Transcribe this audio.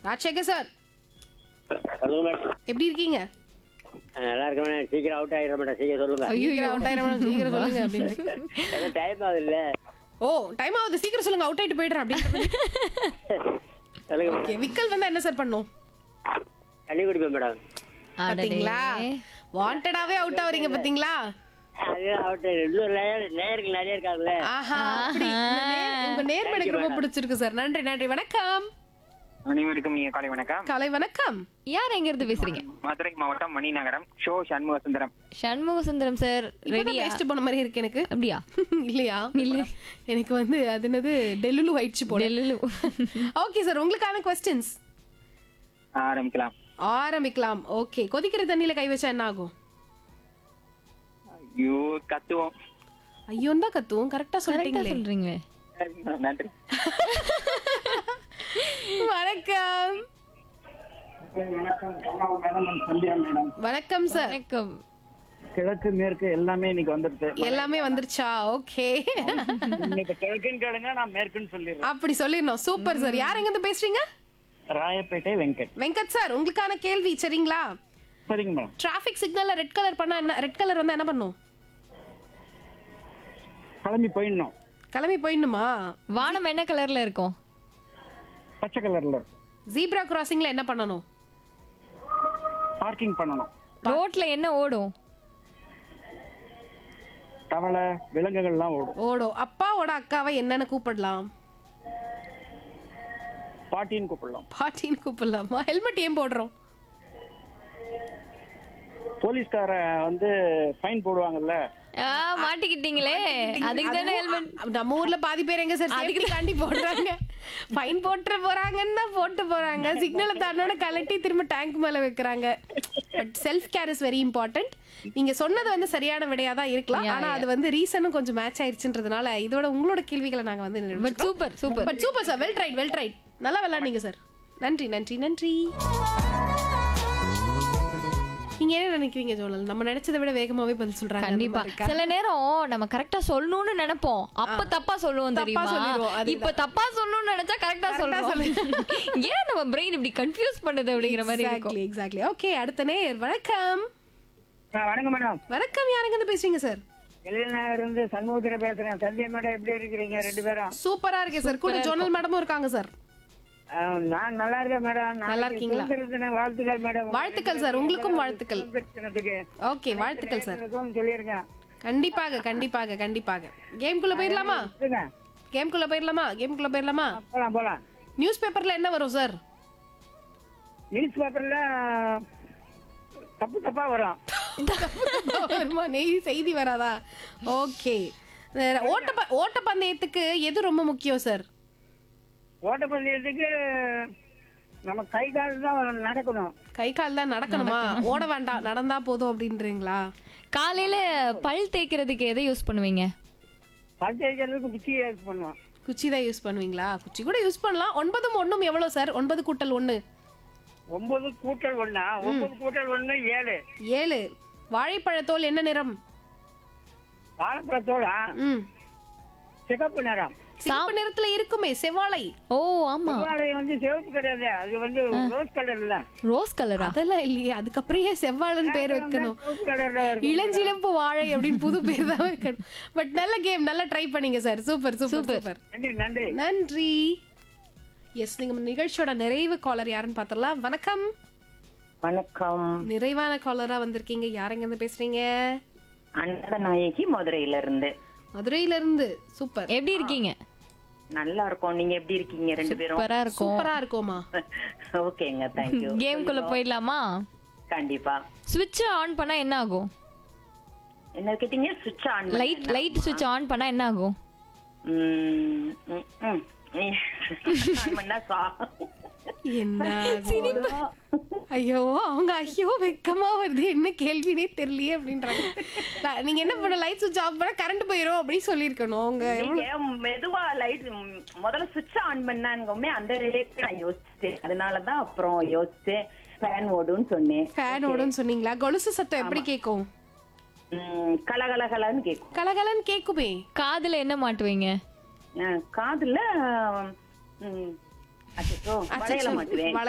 Rajasekar sir சொல்லுங்க madam எப்படி இருக்கீங்க நல்லா இருக்க மேடம் சீக்கிரம் அவுட் ஆயிட மேடம் சீக்கிரம் சொல்லுங்க சீக்கிரம் அவுட் ஆயிரம் சீக்கிரம் சொல்லுங்க அப்படின்னு டைம் ஆகுது இல்ல ஓ டைம் ஆகுது சீக்கிரம் சொல்லுங்க அவுட் ஆயிட்டு போயிடுறேன் அப்படின்னு சொல்லுங்க மேடம் ஓகே விக்கல் வந்தா என்ன சார் பண்ணும் தண்ணி குடிப்பேன் மேடம் பாத்தீங்களா வாண்டடாவே அவுட் ஆவறீங்க பாத்தீங்களா அது அவுட் இன்னொரு லேயர் லேயருக்கு நிறைய இருக்காங்கல்ல ஆஹா அப்படி இந்த நேர்- உங்க நேர்மை எனக்கு ரொம்ப பிடிச்சிருக்கு சார் நன்றி நன்றி வணக்கம் அனைவருக்கும் நீங்க காலை வணக்கம் காலை வணக்கம் யார் எங்க இருந்து பேசுறீங்க மதுரை மாவட்டம் மணிநகரம் ஷோ சண்முக சுந்தரம் சண்முக சுந்தரம் சார் ரெடியா வேஸ்ட் போன மாதிரி இருக்கு எனக்கு அப்படியா இல்லையா இல்ல எனக்கு வந்து அது என்னது டெல்லுலு ஆயிடுச்சு போல டெல்லிலு. ஓகே சார் உங்களுக்கான கொஸ்டின்ஸ் ஆரம்பிக்கலாம் ஆரம்பிக்கலாம் ஓகே கொதிக்கிற தண்ணியில கை வச்சா என்ன ஆகும் ஐயோ கத்துவோம் ஐயோன்னு தான் கத்துவோம் கரெக்டா கரெக்டா சொல்லிட்டீங்களே சொல்றீங்க நன்றி வணக்கம் வணக்கம் சார் வணக்கம் கிழக்கு மேற்கு எல்லாமே இன்னைக்கு வந்துருது எல்லாமே வந்துருச்சா ஓகே இன்னைக்கு கிழக்குன்னு கேளுங்க நான் மேற்குன்னு சொல்லிடுறேன் அப்படி சொல்லிடணும் சூப்பர் சார் யார் எங்க இருந்து பேசுறீங்க ராயப்பேட்டை வெங்கட் வெங்கட் சார் உங்களுக்கான கேள்வி சரிங்களா சரிங்க மேடம் டிராஃபிக் சிக்னல்ல ரெட் கலர் பண்ணா என்ன ரெட் கலர் வந்தா என்ன பண்ணும் கிளம்பி போயிடணும் கிளம்பி போயிடணுமா வானம் என்ன கலர்ல இருக்கும் பச்சை கலர்ல ஜீப்ரா கிராசிங்ல என்ன பண்ணணும் பார்க்கிங் பண்ணணும் ரோட்ல என்ன ஓடும் தவளை விலங்குகள்லாம் ஓடும் ஓடும் அப்பாவோட அக்காவை என்னன்னு கூப்பிடலாம் பாட்டின்னு கூப்பிடலாம் பாட்டின்னு கூப்பிடலாமா ஹெல்மெட் ஏன் போடுறோம் போலீஸ்கார வந்து ஃபைன் போடுவாங்கல்ல ஆ மாட்டிக்கிட்டீங்களே அதுக்கு தானே ஹெல்மெட் நம்ம ஊர்ல பாதி பேர் எங்க சார் அதுக்கு தாண்டி போடுறாங்க ஃபைன் போட்டு போறாங்கன்னு தான் போட்டு போறாங்க சிக்னலை தாண்டோட கலட்டி திரும்ப டேங்க் மேல வைக்கிறாங்க but self care is very important நீங்க சொன்னது வந்து சரியான விடையா தான் இருக்கலாம் ஆனா அது வந்து ரீசனும் கொஞ்சம் மேட்ச் ஆயிருச்சுன்றதுனால இதோட உங்களோட கேள்விகளை நாங்க வந்து but super super but super sir well tried well tried நல்லா விளையாடுங்க சார் நன்றி நன்றி நன்றி நீங்க என்ன நினைக்கிறீங்க ஜோனல் நம்ம நினைச்சதை விட வேகமாவே பதில் சொல்றாங்க அந்த கண்டிப்பா மாதிரி இருக்கா? சில நேரம் நம்ம கரெக்டா சொல்லணும்னு நினைப்போம் அப்ப தப்பா சொல்லுவோம் தப்பா தெரியுமா சொல்லிடுவோம், அதுதான். இப்ப தப்பா சொல்லணும்னு நினைச்சா கரெக்டா சொல்லுவோம் ஏன் நம்ம பிரெயின் இப்படி கன்ஃபியூஸ் பண்ணுது அப்படிங்கிற மாதிரி இருக்கும் எக்ஸாக்ட்லி எக்ஸாக்ட்லி ஓகே அடுத்த நேர் வணக்கம் வணக்கம் மேடம் வணக்கம் யாருங்க இருந்து பேசுறீங்க சார் வெளிநாடு இருந்து சண்முகத்துல பேசுறேன் சந்தியா மேடம் எப்படி இருக்கிறீங்க ரெண்டு பேரும் சூப்பரா இருக்கு சார் கூட ஜோனல் மேடமும் இருக்காங்க சார் ஆஹ், நான் நல்லா இருக்கேன் மேடம் நல்லா இருக்கீங்களா? வாழ்த்துக்கள் மேடம் வாழ்த்துக்கள் சார் உங்களுக்கும் வாழ்த்துக்கள் சுதந்திரத்துக்கு ஓகே வாழ்த்துக்கள் சார் சொல்லியிருக்கேன் கண்டிப்பாக கண்டிப்பாக கண்டிப்பாக கேம்குள்ள போயிடலாமா சொல்லுங்க கேம்குள்ள போயிடலாமா கேம்குள்ள போயிடலாமா போலாம் போலாம் நியூஸ் பேப்பர்ல என்ன வரும் சார் நியூஸ் பேப்பர்ல தப்பு தப்பா வரும் வருமா நெய் செய்தி வராதா ஓகே ஓட்ட ஓட்டப்பந்தயத்துக்கு எது ரொம்ப முக்கியம் சார் ஓட்டப்பந்தயத்துக்கு நம்ம கை கால் தான் நடக்கணும் கை கால் தான் நடக்கணுமா ஓட வேண்டாம் நடந்தா போதும் அப்படின்றீங்களா காலையில பல் தேய்க்கிறதுக்கு எதை யூஸ் பண்ணுவீங்க பல் தேய்க்கிறதுக்கு குச்சி யூஸ் பண்ணுவோம் குச்சி தான் யூஸ் பண்ணுவீங்களா குச்சி கூட யூஸ் பண்ணலாம் ஒன்பதும் ஒண்ணும் எவ்வளவு சார் ஒன்பது கூட்டல் ஒண்ணு ஒன்பது கூட்டல் ஒண்ணா ஒன்பது கூட்டல் ஒண்ணு ஏழு ஏழு வாழைப்பழத்தோல் என்ன நிறம் வாழைப்பழத்தோட ம் சிகப்பு நிறம் சிவப்பு நிறத்துல இருக்குமே செவ்வாழை ஓ ஆமா வாழை வந்து சிவப்பு கிடையாது அது வந்து ரோஸ் கலர்ல ரோஸ் கலரா அதெல்லாம் இல்லையே அதுக்கப்புறம் ஏன் செவ்வாழைன்னு பேர் வைக்கணும் சிவப்பு கலர்ல இளஞ்சிலம்பு வாழை அப்படின்னு புது பேர் தான் வைக்கணும் பட் நல்ல கேம் நல்லா ட்ரை பண்ணீங்க சார் சூப்பர் சூப்பர் சூப்பர் நன்றி நன்றி நன்றி எஸ் நீங்க நிகழ்ச்சியோட நிறைவு காலர் யாருன்னு பார்த்தரலாம் வணக்கம் வணக்கம் நிறைவான காலரா வந்திருக்கீங்க யாருங்க இருந்து பேசுறீங்க அன்னத நாயகி மதுரையில இருந்து மதுரையில இருந்து சூப்பர் எப்படி இருக்கீங்க நல்லா இருக்கோம் நீங்க எப்படி இருக்கீங்க ரெண்டு பேரும் சூப்பரா இருக்கும் சூப்பரா இருக்கோமா ஓகேங்க தேங்க்யூ கேம்குள்ள போயிடலாமா கண்டிப்பா சுவிட்ச் ஆன் பண்ணா என்ன ஆகும் என்ன கேட்டீங்க சுவிட்ச் ஆன் லைட் லைட் சுவிட்ச் ஆன் பண்ணா என்ன ஆகும் பண்ணா சா- என்ன அது? ஐயோ அவங்க ஐயோ வெக்கமா வருது என்ன கேள்வினே தெரியலையே அப்படின்றாங்க நான் நீங்க என்ன பண்ண லைட் சுவிட்ச் ஆஃப் பண்ணா கரண்ட் போயிரும் அப்படின்னு சொல்லியிருக்கணும் அவங்க நீங்க மெதுவா லைட் முதல்ல சுவிட்ச் ஆன் பண்ணாங்கமே அந்த ரிலேட் நான் யோசிச்சேன் அதனாலதான் அப்புறம் யோசிச்சேன் ஃபேன் ஓடுன்னு சொன்னேன் ஃபேன் ஓடுன்னு சொன்னீங்களா கொலுசு சத்தம் எப்படி கேட்கும் உம், கலகலகலன்னு கேக்கும் கலகலன்னு கேக்குமே காதுல என்ன மாட்டுவீங்க அஹ், காதுல உம், அச்சச்சோ, வளையல மாட்டுவேன் வளையல்